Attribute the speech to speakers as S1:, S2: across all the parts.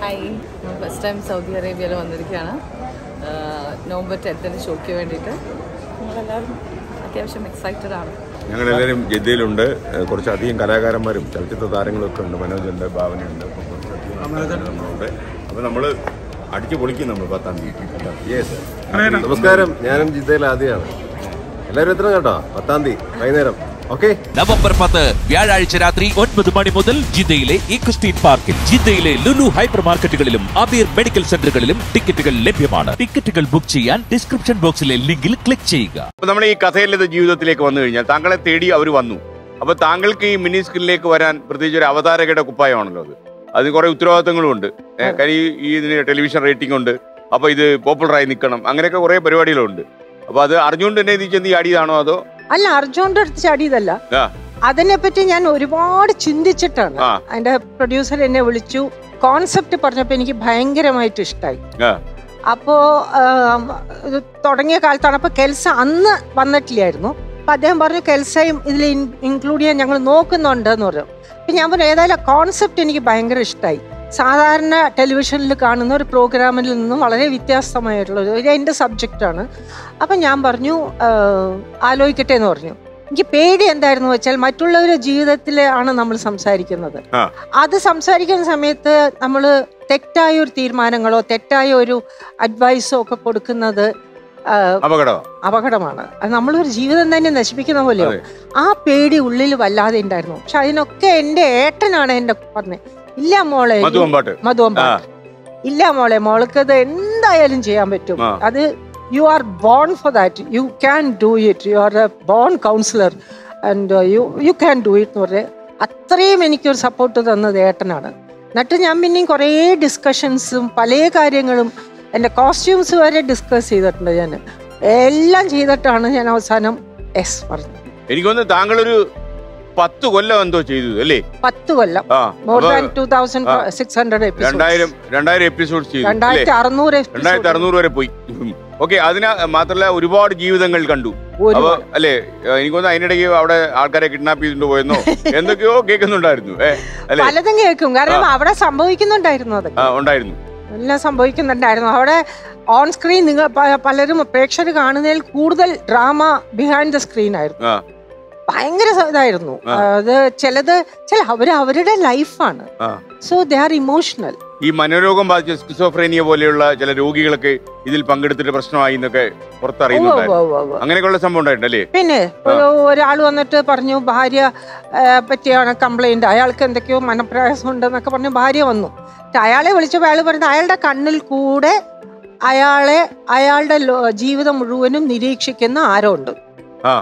S1: Hi ഞാൻ first time Saudi അറേബ്യയിൽ വന്നിരിക്കുകയാണ് ആഹ് നവംബർ ടെൻത്തിന് ഷോയ്ക്ക് വേണ്ടിയിട്ട് നമ്മളെല്ലാവരും അത്യാവശ്യം എക്സൈറ്റഡ് ആണ്
S2: ഞങ്ങളെല്ലാവരും ജിദ്ദയിലുണ്ട് ഏഹ് കുറച്ചധികം കലാകാരന്മാരും ചലച്ചിത്ര താരങ്ങളും ഒക്കെ ഉണ്ട് മനോജുണ്ട് ഭാവനയുണ്ട് അപ്പം കുറച്ചധികം ആൾക്കാര് നമ്മളുണ്ട് അപ്പോൾ നമ്മൾ അടിച്ചു പൊളിക്കും നമ്മൾ പത്താം തീയതി യെസ്
S3: നമസ്കാരം ഞാനും ജിദ്ദയിൽ ആദ്യമാണ് എല്ലാവരും എത്ര കേട്ടോ പത്താം തീയതി വൈകുന്നേരം ഓക്കെ
S4: നവംബർ പത്ത് വ്യാഴാഴ്ച രാത്രി ഒൻപത് മണി മുതൽ ജിദ്ദയിലെ ഇക്സ്റ്റീൻ പാർക്കിൽ ജിദ്ദയിലെ ലുലു ഹൈപ്പർ മാർക്കറ്റുകളിലും അബീർ മെഡിക്കൽ സെന്ററുകളിലും ടിക്കറ്റുകൾ ലഭ്യമാണ് ടിക്കറ്റുകൾ ബുക്ക് ചെയ്യാൻ ഡിസ്ക്രിപ്ഷൻ ബോക്സിലെ ലിങ്കിൽ ക്ലിക്ക് ചെയ്യുക
S2: അപ്പോൾ നമ്മൾ ഈ കഥയിലത് ജീവിതത്തിലേക്ക് വന്നു കഴിഞ്ഞാൽ താങ്കളെ തേടി അവർ വന്നു അപ്പോൾ താങ്കൾക്ക് ഈ മിനി സ്ക്രീനിലേക്ക് വരാൻ പ്രത്യേകിച്ച് ഒരു അവതാരകയുടെ കുപ്പായമാണല്ലോ അത് അതിന് കുറേ ഉത്തരവാദിത്തങ്ങളും ഉണ്ട് ഏഹ് കാര്യം ഈ- ഈ ഇതിന് ടെലിവിഷൻ റേറ്റിംഗ് ഉണ്ട് അപ്പോൾ ഇത് പോപ്പുലറായി നിൽക്കണം അങ്ങനെയൊക്കെ കുറേ പരിപാടികളുണ്ട് അപ്പോൾ അത് അറിഞ്ഞുകൊണ്ട് തന്നെ ഇത് ചെന്ന് ഈ അടിയതാണോ അതോ
S5: അല്ല അർജുന്റെ അടുത്ത് ചാടിയതല്ല
S2: ആ
S5: അതിനെപ്പറ്റി ഞാൻ ഒരുപാട് ചിന്തിച്ചിട്ടാണ്
S2: ആ.
S5: അതിന്റെ പ്രൊഡ്യൂസർ എന്നെ വിളിച്ചു കോൺസെപ്റ്റ് പറഞ്ഞപ്പോൾ എനിക്ക് ഭയങ്കരമായിട്ട് ഇഷ്ടമായി
S2: ആ
S5: അപ്പോ ആം, ഇത് തുടങ്ങിയ കാലത്താണ് അപ്പൊ കെൽസ അന്ന് വന്നിട്ടില്ലായിരുന്നു അപ്പൊ അദ്ദേഹം പറഞ്ഞു കെൽസയും ഇതിൽ ഇൻക്ലൂഡ് ചെയ്യാൻ ഞങ്ങൾ നോക്കുന്നുണ്ട് എന്ന് പറഞ്ഞു അപ്പൊ ഞാൻ പറഞ്ഞു ഏതായാലും കോൺസെപ്റ്റ് എനിക്ക് ഭയങ്കര ഇഷ്ടമായി സാധാരണ ടെലിവിഷനിൽ കാണുന്ന ഒരു പ്രോഗ്രാമിൽ നിന്നും വളരെ വ്യത്യസ്തമായിട്ടുള്ള ഒരു ഇത് എൻ്റെ സബ്ജക്റ്റാണ് അപ്പം ഞാൻ പറഞ്ഞു ആ, ആലോചിക്കട്ടെ എന്ന് പറഞ്ഞു എനിക്ക് പേടി എന്തായിരുന്നു വെച്ചാൽ മറ്റുള്ളവരുടെ ജീവിതത്തിലാണ് നമ്മൾ സംസാരിക്കുന്നത്
S2: ആ.
S5: അത് സംസാരിക്കുന്ന സമയത്ത് നമ്മൾ തെറ്റായ ഒരു തീരുമാനങ്ങളോ തെറ്റായ ഒരു അഡ്വൈസോ ഒക്കെ കൊടുക്കുന്നത് ആ,
S2: അപകടം
S5: അപകടമാണ് അത് നമ്മളൊരു ജീവിതം തന്നെ നശിപ്പിക്കുന്ന പോലെയോ
S2: അതെ.
S5: ആ പേടി ഉള്ളിൽ വല്ലാതെ ഉണ്ടായിരുന്നു പക്ഷെ അതിനൊക്കെ എൻ്റെ ഏട്ടനാണ് എന്റെ പറഞ്ഞത് ഇല്ല മോളെ
S2: മധുവമ്പാട്ട്
S5: മധുവമ്പാട്ട് ഇല്ല മോളെ മോൾക്ക് അത് എന്തായാലും ചെയ്യാൻ പറ്റും
S2: ആ.
S5: അത് you are born for that you can do it you are a born counsellor and you you can do it എന്ന് പറഞ്ഞ് അത്രയും എനിക്കൊരു സപ്പോർട്ട് തന്നത് ഏട്ടനാണ് എന്നിട്ട് ഞാൻ പിന്നെയും കുറേ ഡിസ്കഷൻസും പല കാര്യങ്ങളും എൻ്റെ കോസ്റ്റ്യൂംസ് വരെ ഡിസ്കസ് ചെയ്തിട്ടുണ്ട് ഞാൻ എല്ലാം ചെയ്തിട്ടാണ് ഞാൻ അവസാനം എസ് പറഞ്ഞത്
S2: എനിക്ക് തോന്നുന്നു താങ്കളൊരു പത്ത് കൊല്ലം എന്തോ ചെയ്തു അല്ലേ
S5: പത്ത് കൊല്ലം
S2: ആ
S5: മോർ
S2: അപ്പൊ
S5: than two thousand six hundred
S2: രണ്ടായിരം രണ്ടായിരം എപ്പിസോഡ് ചെയ്തു അല്ലേ
S5: രണ്ടായിരത്തി അറുന്നൂറ്
S2: രണ്ടായിരത്തി അറുന്നൂറ് വരെ പോയി ഓക്കെ അതിന് മാത്രല്ല ഒരുപാട് ജീവിതങ്ങൾ കണ്ടു
S5: ഒരു
S2: അപ്പൊ അല്ലേ ഏഹ് എനിക്ക് തോന്നുന്നു അതിനിടയ്ക്ക് അവിടെ ആൾക്കാരെ കിഡ്നാപ്പ് ചെയ്തിട്ട് പോയെന്നോ എന്തൊക്കെയോ കേൾക്കുന്നുണ്ടായിരുന്നു ഏ അല്ലേ
S5: പലതും കേൾക്കും കാരണം അവിടെ സംഭവിക്കുന്നുണ്ടായിരുന്നു അതൊക്കെ
S2: ആ ഉണ്ടായിരുന്നു
S5: എല്ലാം സംഭവിക്കുന്നുണ്ടായിരുന്നു അവിടെ ഓൺ സ്ക്രീൻ നിങ്ങൾ പ- പലരും പ്രേക്ഷകർ കാണുന്നതിൽ കൂടുതൽ ഡ്രാമ ബിഹൈൻഡ് ദ സ്ക്രീൻ ആയിരുന്നു
S2: ആ
S5: ഭയങ്കര സ- ഇതായിരുന്നു
S2: ആ.
S5: അത് ചിലത് ചില അവർ അവരുടെ ലൈഫാണ്
S2: ആ
S5: സോ ദേ ആർ ഇമോഷണൽ
S2: ഈ മനോരോഗം ബാധിച്ച സ്കിസോഫ്രേനിയ പോലെയുള്ള ചില രോഗികളൊക്കെ ഇതിൽ പങ്കെടുത്തിട്ട് പ്രശ്നമായി എന്നൊക്കെ പുറത്തറിയുന്നുണ്ടായിരുന്നു അങ്ങനെയൊക്കെയുള്ള സംഭവം ഉണ്ടായിട്ടുണ്ടല്ലേ
S5: പിന്നെ ഒരാൾ വന്നിട്ട് പറഞ്ഞു ഭാര്യ ആ, പറ്റിയാണ് കംപ്ലൈന്റ് അയാൾക്ക് എന്തൊക്കെയോ മനപ്രയാസം ഉണ്ടെന്നൊക്കെ പറഞ്ഞു ഭാര്യ വന്നു എന്നിട്ട് അയാളെ വിളിച്ചപ്പോൾ അയാൾ പറഞ്ഞു അയാളുടെ കണ്ണിൽ കൂടെ അയാളെ അയാളുടെ ലോ- ജീവിതം മുഴുവനും നിരീക്ഷിക്കുന്ന ആരോ ഉണ്ട്
S2: ആ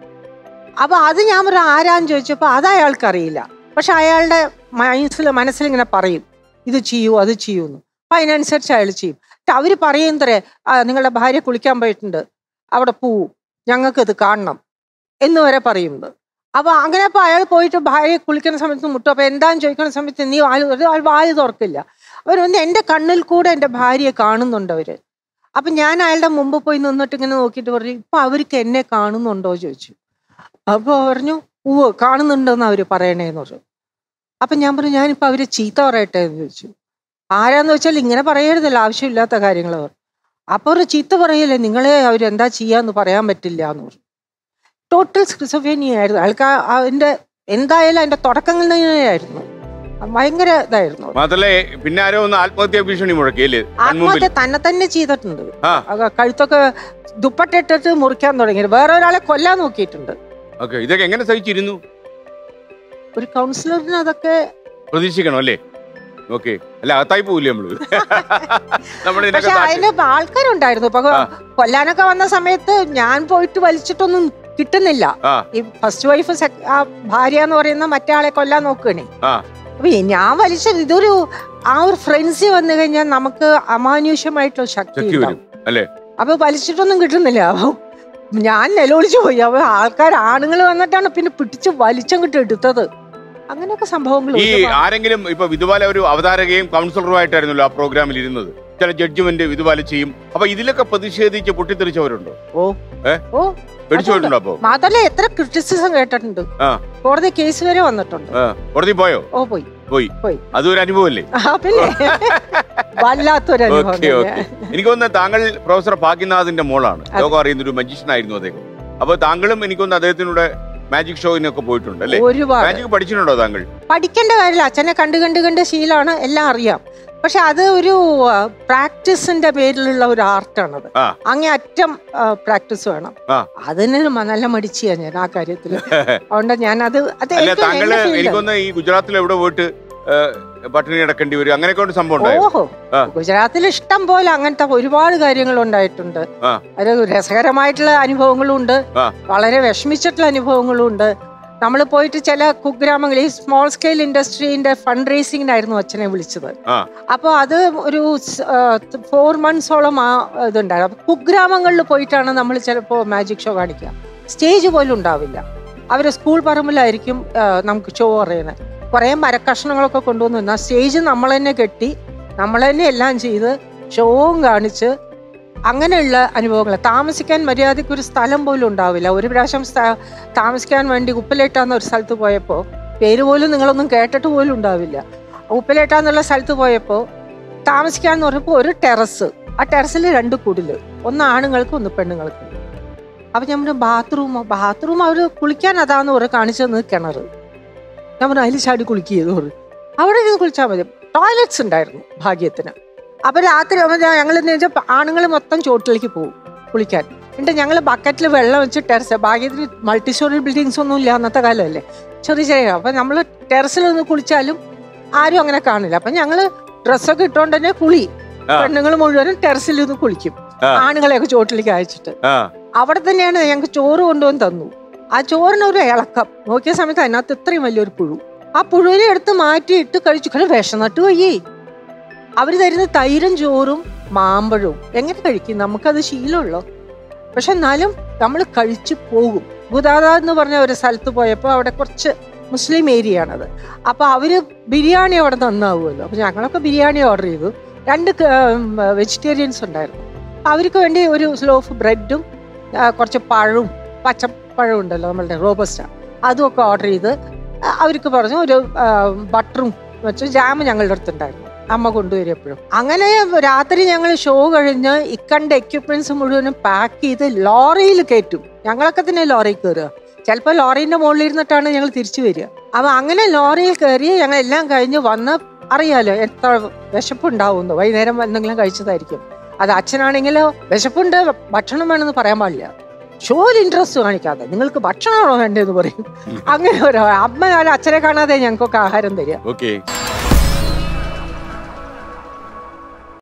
S5: അപ്പൊ അത് ഞാൻ പറഞ്ഞു ആരാന്ന് ചോദിച്ചപ്പോൾ അത് അയാൾക്ക് അറിയില്ല പക്ഷെ അയാളുടെ മനസ്സിൽ മനസ്സിൽ ഇങ്ങനെ പറയും ഇത് ചെയ്യൂ അത് ചെയ്യൂ എന്ന് അപ്പൊ അതിനനുസരിച്ച് അയാൾ ചെയ്യും എന്നിട്ട് അവര് പറയുന്നതേ നിങ്ങളുടെ ഭാര്യ കുളിക്കാൻ പോയിട്ടുണ്ട് അവിടെ പോവൂ ഞങ്ങൾക്ക് ഇത് കാണണം എന്ന് വരെ പറയുന്നത് അപ്പൊ അങ്ങനെ അപ്പൊ അയാൾ പോയിട്ട് ഭാര്യ കുളിക്കുന്ന സമയത്ത് മുട്ടും അപ്പൊ എന്താന്ന് ചോദിക്കുന്ന സമയത്ത് നീ വാല് തുറ അയാൾ വാല് തുറക്കില്ല അവർ വന്ന് എൻ്റെ കണ്ണിൽ കൂടെ എൻ്റെ ഭാര്യയെ കാണുന്നുണ്ട് അവര് അപ്പൊ ഞാൻ അയാളുടെ മുമ്പ് പോയി നിന്നിട്ട് ഇങ്ങനെ നോക്കിയിട്ട് പറഞ്ഞു ഇപ്പൊ അവർക്ക് എന്നെ കാണുന്നുണ്ടോ ചോദിച്ചു അപ്പൊ പറഞ്ഞു ഉവ്വ് കാണുന്നുണ്ടെന്ന് അവര് പറയണേന്ന് പറഞ്ഞു അപ്പൊ ഞാൻ പറഞ്ഞു ഞാനിപ്പോ അവര് ചീത്ത പറയട്ടെ എന്ന് ചോദിച്ചു ആരാന്ന് വെച്ചാൽ ഇങ്ങനെ പറയരുതല്ലോ ആവശ്യമില്ലാത്ത കാര്യങ്ങൾ അവർ അപ്പൊ ഒരു ചീത്ത പറയല്ലേ നിങ്ങളെ അവരെന്താ ചെയ്യാന്ന് പറയാൻ പറ്റില്ല എന്ന് പറഞ്ഞു ടോട്ടൽ സ്ക്രിസോഫേനിയ ആയിരുന്നു അയാൾക്ക് ആ- അതിന്റെ എന്തായാലും അതിന്റെ തുടക്കങ്ങളിൽ തന്നെയായിരുന്നു ഭയങ്കര ഇതായിരുന്നു
S2: മാത്രല്ല പിന്നെ ആരോ ഒന്ന് ആത്മഹത്യാ ഭീഷണി മുഴക്കി അല്ലേ കൺമുമ്പിൽ
S5: ആത്മഹത്യ തന്നെ തന്നെ ചെയ്തിട്ടുണ്ട്
S2: ആ
S5: അത് കഴുത്തൊക്കെ ദുപ്പട്ടിട്ടിട്ട് മുറിക്കാൻ തുടങ്ങി വേറെ ഒരാളെ കൊല്ലാൻ നോക്കിയിട്ടുണ്ട്
S2: ഓക്കെ ഇതൊക്കെ എങ്ങനെ സഹിച്ചിരുന്നു
S5: ഒരു കൗൺസിലറിന് അതൊക്കെ
S2: പ്രതീക്ഷിക്കണം അല്ലേ ഓക്കെ അല്ല അകത്തായി പോവില്ലേ നമ്മള് നമ്മുടെ ഇതിനൊക്കെ
S5: പക്ഷെ
S2: താഴ്ത്തി-
S5: അതിന് ആൾക്കാരുണ്ടായിരുന്നു ഇപ്പൊ
S2: ആ.
S5: കൊല്ലാനൊക്കെ വന്ന സമയത്ത് ഞാൻ പോയിട്ട് വലിച്ചിട്ടൊന്നും കിട്ടുന്നില്ല
S2: ആ
S5: ഈ ഫസ്റ്റ് വൈഫ് ആ ഭാര്യ എന്ന് പറയുന്ന മറ്റേ ആളെ കൊല്ലാൻ നോക്കണേ
S2: ആ
S5: അപ്പൊ ഈ ഞാൻ വലിച്ച ഇതൊരു ആ ഒരു ഫ്രണ്ട്സി വന്നു കഴിഞ്ഞാൽ നമുക്ക് അമാനുഷ്യമായിട്ടുള്ള ശക്തി
S2: ശക്തി
S5: ഉണ്ടാവും.
S2: വരും അല്ലേ
S5: അപ്പൊ വലിച്ചിട്ടൊന്നും കിട്ടുന്നില്ല അപ്പൊ ഞാൻ നിലവിളിച്ചു പോയി അപ്പൊ ആൾക്കാർ ആണുങ്ങൾ വന്നിട്ടാണ് പിന്നെ പിടിച്ച് വലിച്ചങ്ങിട്ട് എടുത്തത് അങ്ങനെയൊക്കെ സംഭവങ്ങൾ
S2: ഈ ആരെങ്കിലും ഇപ്പൊ വിധുബാല ഒരു അവതാരകയും കൗൺസിലറുമായിട്ടായിരുന്നല്ലോ ആ പ്രോഗ്രാമിൽ ഇരുന്നത് ചില ജഡ്ജ്മെന്റ് വിധുബാല ചെയ്യും അപ്പൊ ഇതിലൊക്കെ പ്രതിഷേധിച്ച് പൊട്ടിത്തെറിച്ചവരുണ്ടോ
S5: ഓ
S2: ഏ?
S5: ഓ
S2: പേടിച്ചു പോയിട്ടുണ്ടോ അപ്പൊ
S5: മാത്രല്ല എത്ര ക്രിറ്റിസിസം കേട്ടിട്ടുണ്ട്
S2: ആ
S5: കോടതി കേസ് വരെ വന്നിട്ടുണ്ട്
S2: ആ, കോടതി പോയോ
S5: ഓ പോയി
S2: പോയി
S5: പോയി.
S2: അതൊരു അനുഭവമല്ലേ
S5: ആ പിന്നെ വല്ലാത്തൊരു അനുഭവം
S2: ഓക്കെ ഓക്കെ
S5: തന്നെ.
S2: എനിക്ക് തോന്നുന്നത് താങ്കൾ പ്രൊഫസർ ഭാഗ്യനാഥിന്റെ മോളാണ് ലോകം അറിയുന്ന ഒരു മജീഷ്യൻ ആയിരുന്നു അദ്ദേഹം അപ്പൊ താങ്കളും എനിക്ക് തോന്നുന്നു അദ്ദേഹത്തിനൂടെ മാജിക് ഷോയിനൊക്കെ പോയിട്ടുണ്ട് അല്ലേ
S5: ഒരുപാട്
S2: മാജിക് പഠിച്ചിട്ടുണ്ടോ താങ്കൾ
S5: പഠിക്കേണ്ട കാര്യമില്ല അച്ഛനെ കണ്ട് കണ്ട് കണ്ട് ശീലമാണ് എല്ലാം അറിയാം പക്ഷെ അത് ഒരു പ്രാക്ടീസിന്റെ പേരിലുള്ള ഒരു ആർട്ടാണത്
S2: ആ.
S5: അങ്ങേ അറ്റം പ്രാക്ടീസ് വേണം
S2: ആ.
S5: അതിന് മ- നല്ല മടിച്ചിയാ ഞാൻ ആ കാര്യത്തിൽ അതുകൊണ്ട് ഞാൻ അത് അത്
S2: അല്ല
S5: ഏറ്റവും
S2: താങ്കള്
S5: എന്റെ field ആണ്.
S2: എനിക്കൊന്ന് ഈ ഗുജറാത്തിൽ എവിടെ പോയിട്ട് ഏ, പട്ടിണി കിടക്കേണ്ടി വരും അങ്ങനെയൊക്കെ ഒരു സംഭവം ഉണ്ടായോ
S5: ഓഹോ
S2: ആ.
S5: ഗുജറാത്തിൽ ഇഷ്ടം പോലെ അങ്ങനത്തെ ഒരുപാട് കാര്യങ്ങൾ ഉണ്ടായിട്ടുണ്ട്
S2: ആ.
S5: അത് രസകരമായിട്ടുള്ള അനുഭവങ്ങളും ഉണ്ട്
S2: ആ.
S5: വളരെ വിഷമിച്ചിട്ടുള്ള അനുഭവങ്ങളും ഉണ്ട് നമ്മൾ പോയിട്ട് ചില കുഗ്രാമങ്ങൾ ഈ സ്മോൾ സ്കെയിൽ ഇൻഡസ്ട്രീന്റെ ഫണ്ട് റേസിംഗിനായിരുന്നു അച്ഛനെ വിളിച്ചത്
S2: ആ.
S5: അപ്പോൾ അത് ഒരു ഫോർ മന്ത്സോളം ആ ഇതുണ്ടായിരുന്നു അപ്പൊ കുഗ്രാമങ്ങളിൽ പോയിട്ടാണ് നമ്മൾ ചിലപ്പോൾ മാജിക് ഷോ കാണിക്കുക സ്റ്റേജ് പോലും ഉണ്ടാവില്ല അവർ സ്കൂൾ പറമ്പിലായിരിക്കും ആ, നമുക്ക് ഷോ അറിയുന്നത് കുറേ മരക്കഷ്ണങ്ങളൊക്കെ കൊണ്ടുവന്ന് നിന്നാൽ സ്റ്റേജ് നമ്മൾ തന്നെ കെട്ടി നമ്മൾ തന്നെ എല്ലാം ചെയ്ത് ഷോവും കാണിച്ച് അങ്ങനെയുള്ള അനുഭവങ്ങൾ താമസിക്കാൻ മര്യാദയ്ക്ക് ഒരു സ്ഥലം പോലും ഉണ്ടാവില്ല ഒരു പ്രാവശ്യം സ്ഥ- താമസിക്കാൻ വേണ്ടി ഉപ്പിലേട്ടാന്ന ഒരു സ്ഥലത്ത് പോയപ്പോൾ പേര് പോലും നിങ്ങളൊന്നും കേട്ടിട്ട് പോലും ഉണ്ടാവില്ല ഉപ്പിലേട്ടാന്നുള്ള സ്ഥലത്ത് പോയപ്പോൾ താമസിക്കാന്ന് പറഞ്ഞപ്പോൾ ഒരു ടെറസ് ആ ടെറസിൽ രണ്ട് കുടില് ഒന്ന് ആണുങ്ങൾക്ക് ഒന്ന് പെണ്ണുങ്ങൾക്ക് അപ്പൊ ഞാൻ പറഞ്ഞു ബാത്റൂമോ ബാത്റൂം അവര് കുളിക്കാൻ അതാന്ന് പറയും കാണിച്ചു തന്നത് കിണർ ഞാൻ പറഞ്ഞു അതിൽ ചാടി കുളിക്കുകയെന്ന് പറഞ്ഞു അവിടെ ഇരുന്ന് കുളിച്ചാൽ മതി ടോയ്ലറ്റ്സ് ഉണ്ടായിരുന്നു ഭാഗ്യത്തിന് അപ്പൊ രാത്രി ഞങ്ങൾ എന്ന് വെച്ചാൽ ആണുങ്ങൾ മൊത്തം ചോട്ടിലേക്ക് പോകും കുളിക്കാൻ എന്നിട്ട് ഞങ്ങൾ ബക്കറ്റിൽ വെള്ളം വെച്ച് ടെറസ് ഭാഗ്യത്തിന് മൾട്ടി സ്റ്റോറി ബിൽഡിങ്സ് ഒന്നും ഇല്ല അന്നത്തെ കാലമല്ലേ ചെറിയ ചെറിയ അപ്പൊ നമ്മൾ ടെറസിൽ ഒന്ന് കുളിച്ചാലും ആരും അങ്ങനെ കാണില്ല അപ്പൊ ഞങ്ങള് ഡ്രസ്സൊക്കെ ഇട്ടോണ്ട് തന്നെ കുളി
S2: ആ.
S5: പെണ്ണുങ്ങൾ മുഴുവനും ടെറസിൽ നിന്ന് കുളിക്കും
S2: ആ.
S5: ആണുങ്ങളെയൊക്കെ ചോട്ടിലേക്ക് അയച്ചിട്ട്
S2: ആ
S5: അവിടെ തന്നെയാണ് ഞങ്ങൾക്ക് ചോറ് കൊണ്ടുവന്ന് തന്നു ആ ചോറിന് ഒരു ഇളക്കം നോക്കിയ സമയത്ത് അതിനകത്ത് ഇത്രയും വലിയൊരു പുഴു ആ പുഴുവിനെ എടുത്ത് മാറ്റിയിട്ട് കഴിച്ചു കാരണം വിഷന്നിട്ട് വയ്യേ അവര് തരുന്ന തൈരും ചോറും മാമ്പഴവും എങ്ങനെ കഴിക്കും നമുക്കത് ശീലമുള്ളോ പക്ഷെ എന്നാലും നമ്മൾ കഴിച്ചു പോകും ഗുദാദ എന്ന് പറഞ്ഞ ഒരു സ്ഥലത്ത് പോയപ്പോൾ അവിടെ കുറച്ച് മുസ്ലിം ഏരിയ ആണത് അപ്പൊ അവര് ബിരിയാണി അവിടെ നന്നാവുമല്ലോ അപ്പൊ ഞങ്ങളൊക്കെ ബിരിയാണി ഓർഡർ ചെയ്തു രണ്ട് വെജിറ്റേറിയൻസ് ഉണ്ടായിരുന്നു അവർക്ക് വേണ്ടി ഒരു ലോഫ് ബ്രെഡും ആ, കുറച്ച് പഴവും പച്ചപ്പഴം ഉണ്ടല്ലോ നമ്മളുടെ റോബസ്റ്റ അതും ഒക്കെ ഓർഡർ ചെയ്ത് ആ, അവർക്ക് പറഞ്ഞു ഒരു ആ, ബട്ടറും വെച്ച് ജാം ഞങ്ങളുടെ അടുത്തുണ്ടായിരുന്നു അമ്മ കൊണ്ടുവരും എപ്പോഴും അങ്ങനെ രാത്രി ഞങ്ങൾ ഷോ കഴിഞ്ഞ് ഇക്കണ്ട എക്യുപ്മെന്റ്സ് മുഴുവനും പാക്ക് ചെയ്ത് ലോറിയിൽ കയറ്റും ഞങ്ങളൊക്കെ തന്നെ ലോറിയിൽ കയറുക ചിലപ്പോൾ ലോറീൻ്റെ മുകളിൽ ഇരുന്നിട്ടാണ് ഞങ്ങൾ തിരിച്ചു വരിക അപ്പൊ അങ്ങനെ ലോറിയിൽ കയറി ഞങ്ങൾ എല്ലാം കഴിഞ്ഞ് വന്ന് അറിയാലോ എത്ര വിശപ്പുണ്ടാവുന്നു വൈകുന്നേരം എന്തെങ്കിലും കഴിച്ചതായിരിക്കും അത് അച്ഛനാണെങ്കിലോ വിശപ്പുണ്ട് ഭക്ഷണം വേണമെന്ന് പറയാൻ പാടില്ല ഷോയിൽ ഇൻട്രസ്റ്റ് കാണിക്കാതെ നിങ്ങൾക്ക് ഭക്ഷണമാണോ വേണ്ടതെന്ന് പറയും അങ്ങനെ ഒരു അമ്മ അച്ഛനെ കാണാതെ ഞങ്ങൾക്കൊക്കെ ആഹാരം തരിക
S2: ഓക്കെ